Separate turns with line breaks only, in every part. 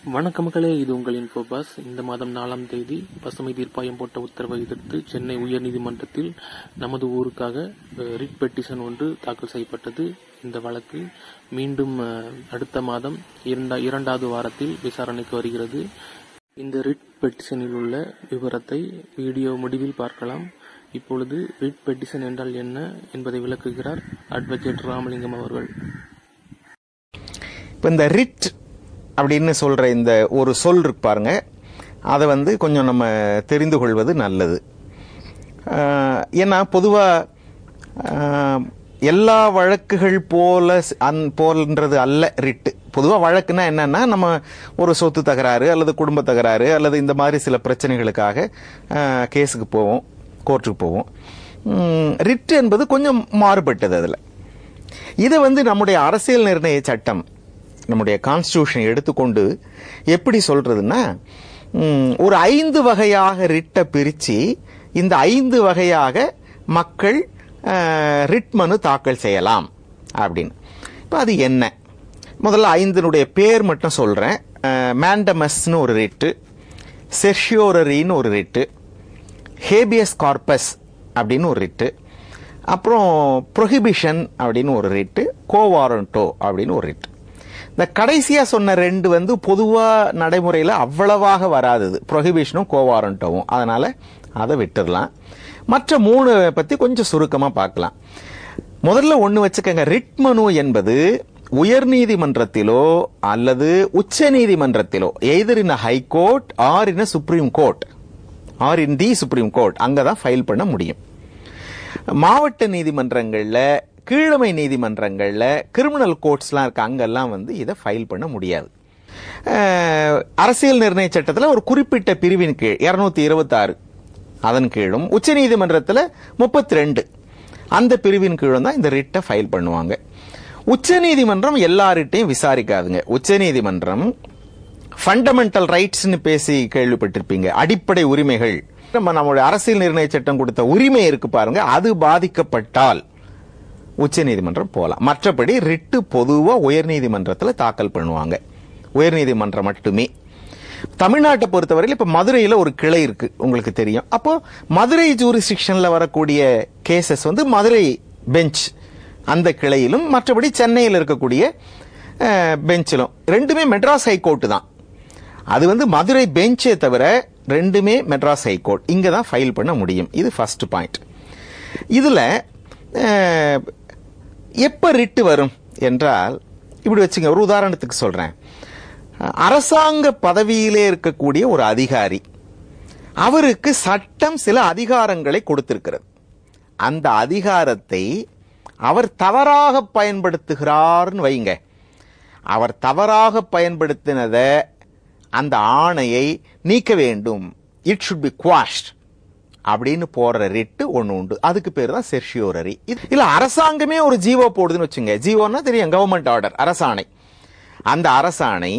வணக்கம் மக்களே இது உங்கள் இன்ஃபோபாஸ் இந்த மாதம் நாலாம் தேதி பசுமை தீர்ப்பாயம் போட்ட உத்தரவை எதிர்த்து சென்னை உயர்நீதிமன்றத்தில் நமது ஊருக்காக அஹ், ரிட் பெட்டிஷன் ஒன்று தாக்கல் செய்யப்பட்டது இந்த வழக்கு மீண்டும் அஹ், அடுத்த மாதம் இரண்டா இரண்டாவது வாரத்தில் விசாரணைக்கு வருகிறது இந்த ரிட் பெட்டிஷனில் உள்ள விவரத்தை வீடியோ முடிவில் பார்க்கலாம் இப்பொழுது ரிட் பெட்டிஷன் என்றால் என்ன என்பதை விளக்குகிறார் அட்வொகேட் ராமலிங்கம் அவர்கள்
இப்போ இந்த ரிட் அப்படின்னு சொல்ற இந்த ஒரு சொல் இருக்கு பாருங்க அதை வந்து கொஞ்சம் நம்ம தெரிந்து கொள்வது நல்லது ஆஹ் ஏன்னா பொதுவாக எல்லா வழக்குகள் போல ஸ்- அந் போல்ன்றது அல்ல ரிட்டு பொதுவாக வழக்குனா என்னன்னா நம்ம ஒரு சொத்து தகராறு அல்லது குடும்ப தகராறு அல்லது இந்த மாதிரி சில பிரச்சனைகளுக்காக ஆஹ் கேஸுக்கு போவோம் கோர்ட்டுக்கு போவோம் உம், ரிட் என்பது கொஞ்சம் மாறுபட்டது அதில் இதை வந்து நம்முடைய அரசியல் நிர்ணய சட்டம் நம்முடைய கான்ஸ்டியூஷன் எடுத்துக்கொண்டு எப்படி சொல்றதுன்னா ம், ஒரு ஐந்து வகையாக ரிட்டை பிரிச்சு இந்த ஐந்து வகையாக மக்கள் அஹ், ரிட் மனு தாக்கல் செய்யலாம் அப்படின்னு இப்போ அது என்ன முதல்ல ஐந்தினுடைய பேர் மட்டும் சொல்றேன் மேண்டமஸ்னு ஒரு ரிட்டு செர்ஷியோரரின்னு ஒரு ரிட்டு ஹேபியஸ் கார்பஸ் அப்படின்னு ஒரு ரிட்டு அப்புறம் ப்ரொஹிபிஷன் அப்படின்னு ஒரு ரிட்டு கோவாரண்டோ அப்படின்னு ஒரு ரிட்டு இந்த கடைசியாக சொன்ன ரெண்டு வந்து பொதுவாக நடைமுறையில் அவ்வளவாக வராதது ப்ரொஹிபிஷனும் கோவாரண்டோவும் அதனால் அதை விட்டுடலாம் மற்ற மூணு பற்றி கொஞ்சம் சுருக்கமாக பார்க்கலாம் முதல்ல ஒன்று வச்சுக்கோங்க ரிட் மனு என்பது உயர்நீதிமன்றத்திலோ அல்லது உச்ச நீதிமன்றத்திலோ either in high court or in supreme court or in the supreme court அங்கே தான் ஃபைல் பண்ண முடியும் மாவட்ட நீதிமன்றங்கள்ல கீழமை நீதிமன்றங்கள்ல கிரிமினல் கோர்ட்ஸ்லாம் இருக்கு அங்கெல்லாம் வந்து இதை ஃபைல் பண்ண முடியாது அஹ், அரசியல் நிர்ணய சட்டத்தில் ஒரு குறிப்பிட்ட பிரிவின் கீழ் இருநூத்தி இருபத்தாறு அதன் கீழும் உச்ச நீதிமன்றத்தில் முப்பத்தி ரெண்டு அந்த பிரிவின் கீழும் தான் இந்த ரிட்டை ஃபைல் பண்ணுவாங்க உச்ச நீதிமன்றம் எல்லா ரிட்டையும் விசாரிக்காதுங்க உச்ச நீதிமன்றம் ஃபண்டமெண்டல் ரைட்ஸ்னு பேசி கேள்விப்பட்டிருப்பீங்க அடிப்படை உரிமைகள் நம்ம நம்மளுடைய அரசியல் நிர்ணய சட்டம் கொடுத்த உரிமை இருக்கு பாருங்க அது பாதிக்கப்பட்டால் உச்ச நீதிமன்றம் போலாம் மற்றபடி ரிட்டு பொதுவா உயர்நீதிமன்றத்தில் தாக்கல் பண்ணுவாங்க உயர்நீதிமன்றம் மட்டுமே தமிழ்நாட்டை பொறுத்தவரையில் இப்ப மதுரையில ஒரு கிளை இருக்கு உங்களுக்கு தெரியும் அப்போ மதுரை ஜூரிஸ்டிக்ஷன்ல வரக்கூடிய கேசஸ் வந்து மதுரை பெஞ்ச் அந்த கிளையிலும் மற்றபடி சென்னையில் இருக்கக்கூடிய பெஞ்சிலும் ரெண்டுமே மெட்ராஸ் ஹைகோர்ட் தான் அது வந்து மதுரை பெஞ்சே தவிர ரெண்டுமே மெட்ராஸ் ஹைகோர்ட் இங்க தான் ஃபைல் பண்ண முடியும் இது ஃபர்ஸ்ட் பாயிண்ட் இதுல அஹ், எப்ப ரிட்டு வரும் என்றால் இப்படி வச்சுங்க ஒரு உதாரணத்துக்கு சொல்றேன் அரசாங்க பதவியிலே இருக்கக்கூடிய ஒரு அதிகாரி அவருக்கு சட்டம் சில அதிகாரங்களை கொடுத்திருக்கிறது அந்த அதிகாரத்தை அவர் தவறாக பயன்படுத்துகிறார்னு வைங்க அவர் தவறாக பயன்படுத்தினதை அந்த ஆணையை நீக்க வேண்டும் இட் should பி quashed அப்படின்னு போடுற ரிட்டு ஒன்று உண்டு அதுக்கு பேர் தான் செர்ஷியோரரி இல்ல அரசாங்கமே ஒரு ஜீவோ போடுதுன்னு வச்சுங்க ஜீவோன்னா தெரியும் கவர்மெண்ட் ஆர்டர் அரசாணை அந்த அரசாணை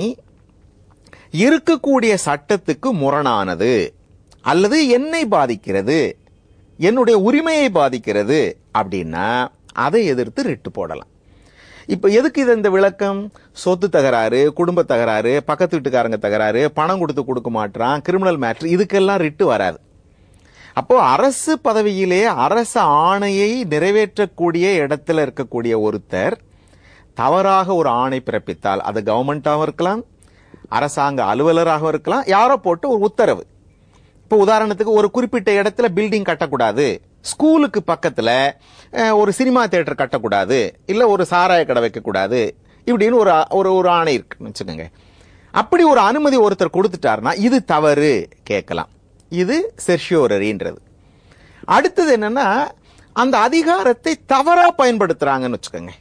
இருக்கக்கூடிய சட்டத்துக்கு முரணானது அல்லது என்னை பாதிக்கிறது என்னுடைய உரிமையை பாதிக்கிறது அப்படின்னா அதை எதிர்த்து ரிட்டு போடலாம் இப்ப எதுக்கு இது இந்த விளக்கம் சொத்து தகராறு குடும்ப தகராறு பக்கத்து வீட்டுக்காரங்க தகராறு பணம் கொடுத்து கொடுக்க மாட்டான் கிரிமினல் மேட்ரு இதுக்கெல்லாம் ரிட்டு வராது அப்போ அரசு பதவியிலே அரசு ஆணையை நிறைவேற்றக்கூடிய இடத்துல இருக்கக்கூடிய ஒருத்தர் தவறாக ஒரு ஆணை பிறப்பித்தால் அது கவர்மெண்டாகவும் இருக்கலாம் அரசாங்க அலுவலராகவும் இருக்கலாம் யாரோ போட்டு ஒரு உத்தரவு இப்போ உதாரணத்துக்கு ஒரு குறிப்பிட்ட இடத்துல பில்டிங் கட்டக்கூடாது ஸ்கூலுக்கு பக்கத்துல அஹ், ஒரு சினிமா தியேட்டர் கட்டக்கூடாது இல்ல ஒரு சாராய கடை வைக்கக்கூடாது இப்படின்னு ஒரு ஒரு ஒரு ஆணை இருக்குன்னு வச்சுக்கோங்க அப்படி ஒரு அனுமதி ஒருத்தர் கொடுத்துட்டாருன்னா இது தவறு கேட்கலாம் இது செர்ஷியோரரின்றது அடுத்தது என்னன்னா அந்த அதிகாரத்தை தவறா பயன்படுத்துறாங்கன்னு வச்சுக்கோங்க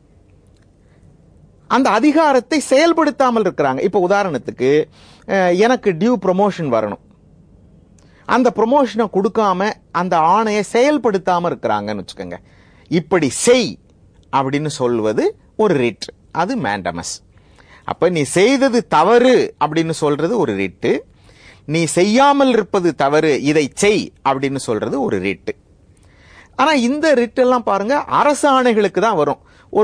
அந்த அதிகாரத்தை செயல்படுத்தாமல் இருக்கிறாங்க இப்போ உதாரணத்துக்கு அஹ், எனக்கு டியூ ப்ரொமோஷன் வரணும் அந்த ப்ரொமோஷனை கொடுக்காம அந்த ஆணையை செயல்படுத்தாம இருக்கிறாங்கன்னு வச்சுக்கோங்க இப்படி செய் அப்படின்னு சொல்வது ஒரு ரிட் அது மேண்டமஸ் அப்ப நீ செய்தது தவறு அப்படின்னு சொல்றது ஒரு ரிட்டு நீ செய்யாமல் இருப்பது தவறு இதை செய் அப்படின்னு சொல்றது ஒரு ரிட்டு ஆனா இந்த ரிட் எல்லாம் பாருங்க அரசு ஆணைகளுக்கு தான் வரும் ஒரு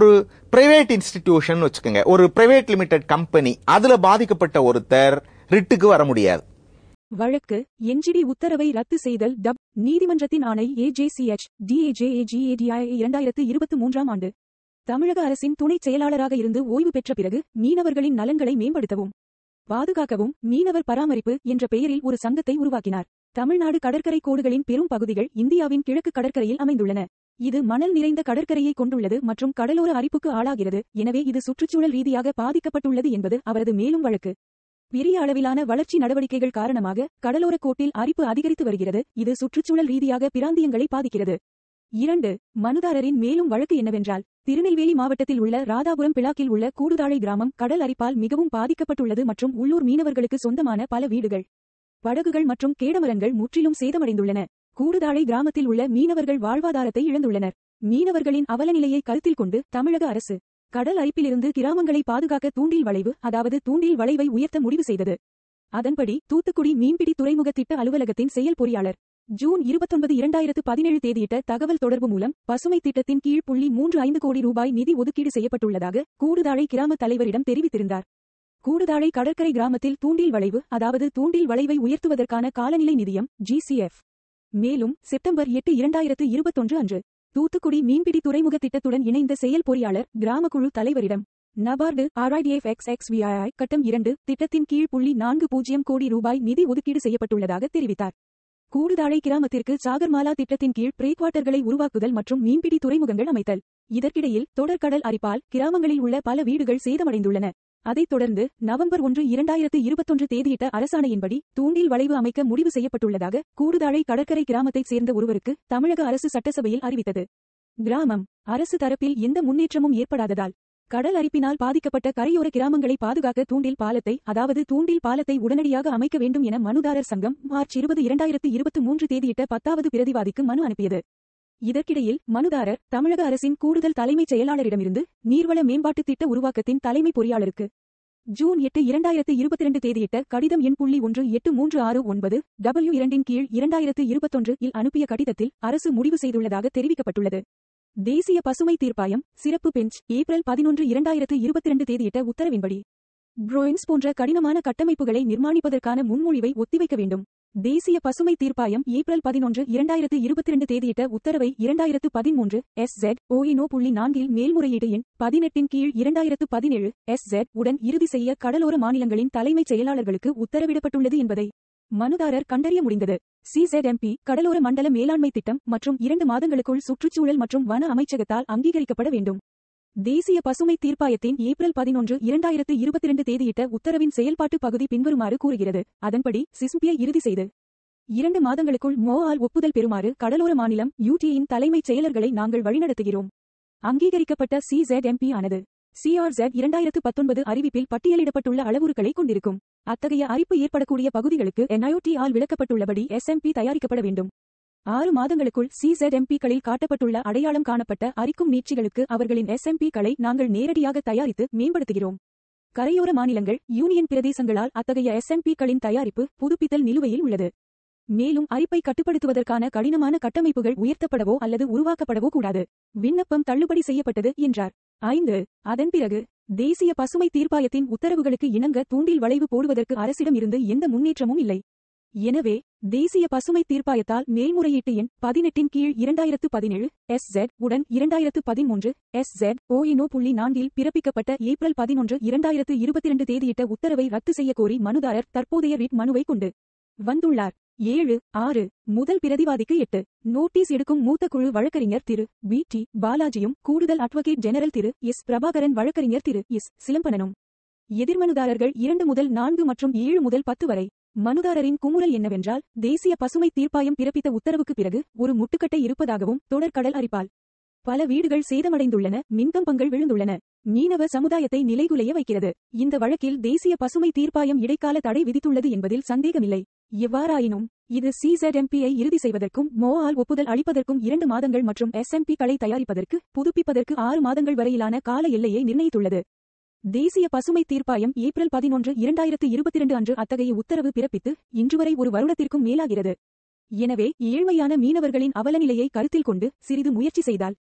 பிரைவேட் இன்ஸ்டிடியூஷன் வச்சுக்கோங்க ஒரு பிரைவேட் லிமிடெட் கம்பெனி அதுல பாதிக்கப்பட்ட ஒருத்தர் ரிட்டுக்கு வர முடியாது
வழக்கு என்ஜிடி உத்தரவை ரத்து செய்தல் டப் நீதிமன்றத்தின் ஆணை ஏஜேசிஎச் டிஏஜேஏஜிஏடிஐ இரண்டாயிரத்து இருபத்தி மூன்றாம் ஆண்டு தமிழக அரசின் துணைச் செயலாளராக இருந்து ஓய்வு பெற்ற பிறகு மீனவர்களின் நலன்களை மேம்படுத்தவும் பாதுகாக்கவும் மீனவர் பராமரிப்பு என்ற பெயரில் ஒரு சங்கத்தை உருவாக்கினார் தமிழ்நாடு கடற்கரை கோடுகளின் பெரும் பகுதிகள் இந்தியாவின் கிழக்கு கடற்கரையில் அமைந்துள்ளன இது மணல் நிறைந்த கடற்கரையை கொண்டுள்ளது மற்றும் கடலோர அரிப்புக்கு ஆளாகிறது எனவே இது சுற்றுச்சூழல் ரீதியாக பாதிக்கப்பட்டுள்ளது என்பது அவரது மேலும் வழக்கு பெரிய அளவிலான வளர்ச்சி நடவடிக்கைகள் காரணமாக கடலோர கோட்டில் அரிப்பு அதிகரித்து வருகிறது இது சுற்றுச்சூழல் ரீதியாக பிராந்தியங்களை பாதிக்கிறது இரண்டு மனுதாரரின் மேலும் வழக்கு என்னவென்றால் திருநெல்வேலி மாவட்டத்தில் உள்ள ராதாபுரம் பிளாக்கில் உள்ள கூடுதாழை கிராமம் கடல் அரிப்பால் மிகவும் பாதிக்கப்பட்டுள்ளது மற்றும் உள்ளூர் மீனவர்களுக்கு சொந்தமான பல வீடுகள் படகுகள் மற்றும் கேடமரங்கள் முற்றிலும் சேதமடைந்துள்ளன கூடுதாழை கிராமத்தில் உள்ள மீனவர்கள் வாழ்வாதாரத்தை இழந்துள்ளனர் மீனவர்களின் அவலநிலையை கருத்தில் கொண்டு தமிழக அரசு கடல் அரிப்பிலிருந்து கிராமங்களை பாதுகாக்க தூண்டில் வளைவு அதாவது தூண்டில் வளைவை உயர்த்த முடிவு செய்தது அதன்படி தூத்துக்குடி மீன்பிடி துறைமுக திட்ட அலுவலகத்தின் செயல் பொறியாளர் ஜூன் இருபத்தொன்பது இரண்டாயிரத்து பதினேழு தேதியிட்ட தகவல் தொடர்பு மூலம் பசுமை திட்டத்தின் கீழ் புள்ளி மூன்று ஐந்து கோடி ரூபாய் நிதி ஒதுக்கீடு செய்யப்பட்டுள்ளதாக கூடுதாழை கிராம தலைவரிடம் தெரிவித்திருந்தார் கூடுதாழை கடற்கரை கிராமத்தில் தூண்டில் வளைவு அதாவது தூண்டில் வளைவை உயர்த்துவதற்கான காலநிலை நிதியம் ஜிசிஎஃப் மேலும் செப்டம்பர் எட்டு இரண்டாயிரத்து இருபத்தொன்று அன்று தூத்துக்குடி மீன்பிடி துறைமுக திட்டத்துடன் இணைந்த செயல் பொறியாளர் கிராமக்குழு தலைவரிடம் NABARD RIDF X X V I I கட்டம் இரண்டு திட்டத்தின் கீழ் புள்ளி நான்கு பூஜ்ஜியம் கோடி ரூபாய் நிதி ஒதுக்கீடு செய்யப்பட்டுள்ளதாக தெரிவித்தார் கூடுதாழை கிராமத்திற்கு சாகர்மாலா திட்டத்தின் கீழ் பிரேக்வாட்டர்களை உருவாக்குதல் மற்றும் மீன்பிடி துறைமுகங்கள் அமைத்தல் இதற்கிடையில் தொடர்கடல் அரிப்பால் கிராமங்களில் உள்ள பல வீடுகள் சேதமடைந்துள்ளன அதைத் தொடர்ந்து நவம்பர் ஒன்று இரண்டாயிரத்து இருபத்தொன்று தேதியிட்ட அரசாணையின்படி தூண்டில் வளைவு அமைக்க முடிவு செய்யப்பட்டுள்ளதாக கூடுதாழை கடற்கரை கிராமத்தைச் சேர்ந்த ஒருவருக்கு தமிழக அரசு சட்டசபையில் அறிவித்தது கிராமம் அரசு தரப்பில் எந்த முன்னேற்றமும் ஏற்படாததால் கடல் அரிப்பினால் பாதிக்கப்பட்ட கரையோர கிராமங்களை பாதுகாக்க தூண்டில் பாலத்தை அதாவது தூண்டில் பாலத்தை உடனடியாக அமைக்க வேண்டும் என மனுதாரர் சங்கம் மார்ச் இருபது இரண்டாயிரத்து இருபத்தி மூன்று தேதியிட்ட பத்தாவது பிரதிவாதிக்கு மனு அனுப்பியது இதற்கிடையில் மனுதாரர் தமிழக அரசின் கூடுதல் தலைமைச் செயலாளரிடமிருந்து நீர்வள மேம்பாட்டுத் திட்ட உருவாக்கத்தின் தலைமை பொறியாளருக்கு ஜூன் எட்டு இரண்டாயிரத்து இருபத்தி இரண்டு தேதியிட்ட கடிதம் எண் புள்ளி ஒன்று எட்டு மூன்று ஆறு ஒன்பது டபிள்யூ இரண்டின் கீழ் இரண்டாயிரத்து இருபத்தொன்று இல் அனுப்பிய கடிதத்தில் அரசு முடிவு செய்துள்ளதாக தெரிவிக்கப்பட்டுள்ளது தேசிய பசுமை தீர்ப்பாயம் சிறப்பு பெஞ்ச் ஏப்ரல் பதினொன்று இரண்டாயிரத்து இருபத்தி இரண்டு தேதியிட்ட உத்தரவின்படி ப்ரோயின்ஸ் போன்ற கடினமான கட்டமைப்புகளை நிர்மாணிப்பதற்கான முன்மொழிவை ஒத்திவைக்க வேண்டும் தேசிய பசுமை தீர்ப்பாயம் ஏப்ரல் பதினொன்று இரண்டாயிரத்து இருபத்தி இரண்டு தேதியிட்ட உத்தரவை இரண்டாயிரத்து பதிமூன்று எஸ் ஜெட் ஓஇனோ புள்ளி நான்கில் மேல்முறையீடு எண் பதினெட்டின் கீழ் இரண்டாயிரத்து பதினேழு எஸ் ஜெட் உடன் இறுதி செய்ய கடலோர மாநிலங்களின் தலைமைச் செயலாளர்களுக்கு உத்தரவிடப்பட்டுள்ளது என்பதை மனுதாரர் கண்டறிய முடிந்தது சிசெட்எம்பி கடலோர மண்டல மேலாண்மை திட்டம் மற்றும் இரண்டு மாதங்களுக்குள் சுற்றுச்சூழல் மற்றும் வன அமைச்சகத்தால் அங்கீகரிக்கப்பட வேண்டும் தேசிய பசுமை தீர்ப்பாயத்தின் ஏப்ரல் பதினொன்று இரண்டாயிரத்து இருபத்தி இரண்டு தேதியிட்ட உத்தரவின் செயல்பாட்டு பகுதி பின்வருமாறு கூறுகிறது அதன்படி சிஸ்ம்பியை இறுதி செய்து இரண்டு மாதங்களுக்குள் மோஆல் ஒப்புதல் பெறுமாறு கடலோர மாநிலம் யூடியின் தலைமைச் செயலர்களை நாங்கள் வழிநடத்துகிறோம் அங்கீகரிக்கப்பட்ட சிசெட்எம்பி ஆனது சிஆர்செட் இரண்டாயிரத்து பத்தொன்பது அறிவிப்பில் பட்டியலிடப்பட்டுள்ள அளவுருக்களை கொண்டிருக்கும் அத்தகைய அரிப்பு ஏற்படக்கூடிய பகுதிகளுக்கு என்ஐஓடி ஆல் விளக்கப்பட்டுள்ளபடி எஸ்எம்பி தயாரிக்கப்பட வேண்டும் ஆறு மாதங்களுக்குள் சிசெட்எம்பிகளில் காட்டப்பட்டுள்ள அடையாளம் காணப்பட்ட அரிக்கும் நீட்சிகளுக்கு அவர்களின் எஸ்எம்பிக்களை நாங்கள் நேரடியாக தயாரித்து மேம்படுத்துகிறோம் கரையோர மாநிலங்கள் யூனியன் பிரதேசங்களால் அத்தகைய எஸ்எம்பிக்களின் தயாரிப்பு புதுப்பித்தல் நிலுவையில் உள்ளது மேலும் அரிப்பை கட்டுப்படுத்துவதற்கான கடினமான கட்டமைப்புகள் உயர்த்தப்படவோ அல்லது உருவாக்கப்படவோ கூடாது விண்ணப்பம் தள்ளுபடி செய்யப்பட்டது என்றார் ஐந்து அதன் பிறகு தேசிய பசுமை தீர்ப்பாயத்தின் உத்தரவுகளுக்கு இணங்க தூண்டில் வளைவு போடுவதற்கு அரசிடம் இருந்து எந்த முன்னேற்றமும் இல்லை எனவே தேசிய பசுமை தீர்ப்பாயத்தால் மேல்முறையீட்டு எண் பதினெட்டின் கீழ் இரண்டாயிரத்து பதினேழு எஸ் ஜெட் உடன் இரண்டாயிரத்து பதிமூன்று எஸ் ஜெட் ஓஇனோ புள்ளி நான்கில் பிறப்பிக்கப்பட்ட ஏப்ரல் பதினொன்று இரண்டாயிரத்து இருபத்தி இரண்டு தேதியிட்ட உத்தரவை ரத்து செய்ய கோரி மனுதாரர் தற்போதைய ரிட் மனுவை கொண்டு வந்துள்ளார் ஏழு ஆறு முதல் பிரதிவாதிக்கு எட்டு நோட்டீஸ் எடுக்கும் மூத்த குழு வழக்கறிஞர் திரு வி டி பாலாஜியும் கூடுதல் அட்வொகேட் ஜெனரல் திரு எஸ் பிரபாகரன் வழக்கறிஞர் திரு எஸ் சிலம்பனனும் எதிர்மனுதாரர்கள் இரண்டு முதல் நான்கு மற்றும் ஏழு முதல் பத்து வரை மனுதாரரின் குமுறல் என்னவென்றால் தேசிய பசுமை தீர்ப்பாயம் பிறப்பித்த உத்தரவுக்கு பிறகு ஒரு முட்டுக்கட்டை இருப்பதாகவும் தொடர்கடல் அரிப்பால் பல வீடுகள் சேதமடைந்துள்ளன மின்கம்பங்கள் விழுந்துள்ளன மீனவ சமுதாயத்தை நிலைகுலைய வைக்கிறது இந்த வழக்கில் தேசிய பசுமை தீர்ப்பாயம் இடைக்கால தடை விதித்துள்ளது என்பதில் சந்தேகமில்லை எவ்வாறாயினும் இது சிசெட்எம்பியை இறுதி செய்வதற்கும் மோஆல் ஒப்புதல் அளிப்பதற்கும் இரண்டு மாதங்கள் மற்றும் எஸ்எம்பி களை தயாரிப்பதற்கு புதுப்பிப்பதற்கு ஆறு மாதங்கள் வரையிலான கால எல்லையை நிர்ணயித்துள்ளது தேசிய பசுமை தீர்ப்பாயம் ஏப்ரல் பதினொன்று இரண்டாயிரத்து இருபத்தி இரண்டு அன்று அத்தகைய உத்தரவு பிறப்பித்து இன்று வரை ஒரு வருடத்திற்கும் மேலாகிறது எனவே ஏழ்மையான மீனவர்களின் அவலநிலையை கருத்தில் கொண்டு சிறிது முயற்சி செய்தால்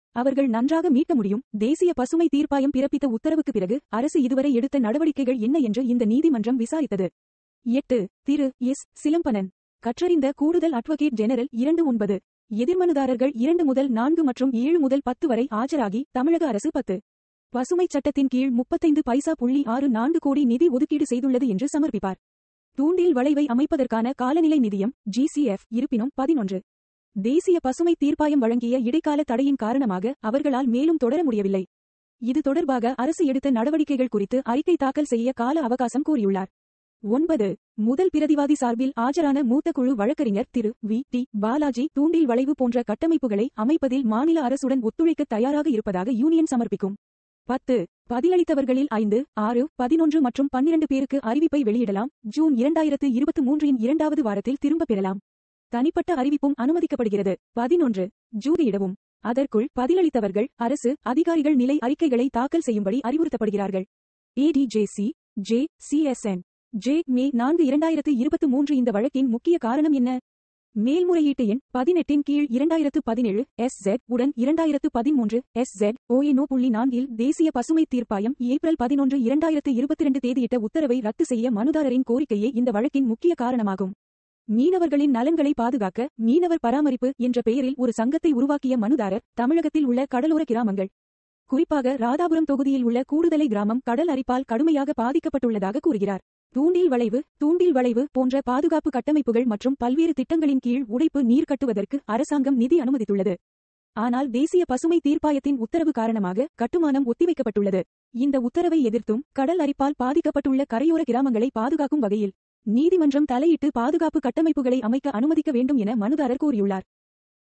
அவர்கள் நன்றாக மீட்க முடியும் தேசிய பசுமை தீர்ப்பாயம் பிறப்பித்த உத்தரவுக்கு பிறகு அரசு இதுவரை எடுத்த நடவடிக்கைகள் என்ன என்று இந்த நீதிமன்றம் விசாரித்தது எட்டு திரு எஸ் சிலம்பனன் கற்றறிந்த கூடுதல் அட்வொகேட் ஜெனரல் இரண்டு ஒன்பது எதிர்மனுதாரர்கள் இரண்டு முதல் நான்கு மற்றும் ஏழு முதல் பத்து வரை ஆஜராகி தமிழக அரசு பத்து பசுமைச் சட்டத்தின் கீழ் முப்பத்தைந்து பைசா புள்ளி ஆறு நான்கு கோடி நிதி ஒதுக்கீடு செய்துள்ளது என்று சமர்ப்பிப்பார் தூண்டில் வளைவை அமைப்பதற்கான காலநிலை நிதியம் ஜிசிஎஃப் இருப்பினும் பதினொன்று தேசிய பசுமை தீர்ப்பாயம் வழங்கிய இடைக்கால தடையின் காரணமாக அவர்களால் மேலும் தொடர முடியவில்லை இது தொடர்பாக அரசு எடுத்த நடவடிக்கைகள் குறித்து அறிக்கை தாக்கல் செய்ய கால அவகாசம் கோரியுள்ளார் ஒன்பது முதல் பிரதிவாதி சார்பில் ஆஜரான மூத்த குழு வழக்கறிஞர் திரு வி டி பாலாஜி தூண்டில் வளைவு போன்ற கட்டமைப்புகளை அமைப்பதில் மாநில அரசுடன் ஒத்துழைக்க தயாராக இருப்பதாக யூனியன் சமர்ப்பிக்கும் பத்து பதிலளித்தவர்களில் ஐந்து ஆறு பதினொன்று மற்றும் பன்னிரண்டு பேருக்கு அறிவிப்பை வெளியிடலாம் ஜூன் இரண்டாயிரத்து இருபத்தி மூன்றின் இரண்டாவது வாரத்தில் திரும்பப் பெறலாம் தனிப்பட்ட அறிவிப்பும் அனுமதிக்கப்படுகிறது பதினொன்று ஜூதியிடவும் அதற்குள் பதிலளித்தவர்கள் அரசு அதிகாரிகள் நிலை அறிக்கைகளை தாக்கல் செய்யும்படி அறிவுறுத்தப்படுகிறார்கள் ஏடிஜேசி ஜே சிஎஸ்என் ஜே மே நான்கு இரண்டாயிரத்து இருபத்தி மூன்று இந்த வழக்கின் முக்கிய காரணம் என்ன மேல்முறையீட்டு எண் பதினெட்டின் கீழ் இரண்டாயிரத்து பதினேழு எஸ் ஜெட் உடன் இரண்டாயிரத்து பதிமூன்று எஸ் ஜெட் ஓஎன்ஓ புள்ளி நான்கில் தேசிய பசுமை தீர்ப்பாயம் ஏப்ரல் பதினொன்று இரண்டாயிரத்து இருபத்தி இரண்டு தேதியிட்ட உத்தரவை ரத்து செய்ய மனுதாரரின் கோரிக்கையே இந்த வழக்கின் முக்கிய காரணமாகும் மீனவர்களின் நலன்களை பாதுகாக்க மீனவர் பராமரிப்பு என்ற பெயரில் ஒரு சங்கத்தை உருவாக்கிய மனுதாரர் தமிழகத்தில் உள்ள கடலோர கிராமங்கள் குறிப்பாக ராதாபுரம் தொகுதியில் உள்ள கூடுதலை கிராமம் கடல் அரிப்பால் கடுமையாக பாதிக்கப்பட்டுள்ளதாக கூறுகிறார் தூண்டில் வளைவு தூண்டில் வளைவு போன்ற பாதுகாப்பு கட்டமைப்புகள் மற்றும் பல்வேறு திட்டங்களின் கீழ் உடைப்பு நீர் கட்டுவதற்கு அரசாங்கம் நிதி அனுமதித்துள்ளது ஆனால் தேசிய பசுமை தீர்ப்பாயத்தின் உத்தரவு காரணமாக கட்டுமானம் ஒத்திவைக்கப்பட்டுள்ளது இந்த உத்தரவை எதிர்த்தும் கடல் அரிப்பால் பாதிக்கப்பட்டுள்ள கரையோர கிராமங்களை பாதுகாக்கும் வகையில் நீதிமன்றம் தலையிட்டு பாதுகாப்பு கட்டமைப்புகளை அமைக்க அனுமதிக்க வேண்டும் என மனுதாரர் கூறியுள்ளார்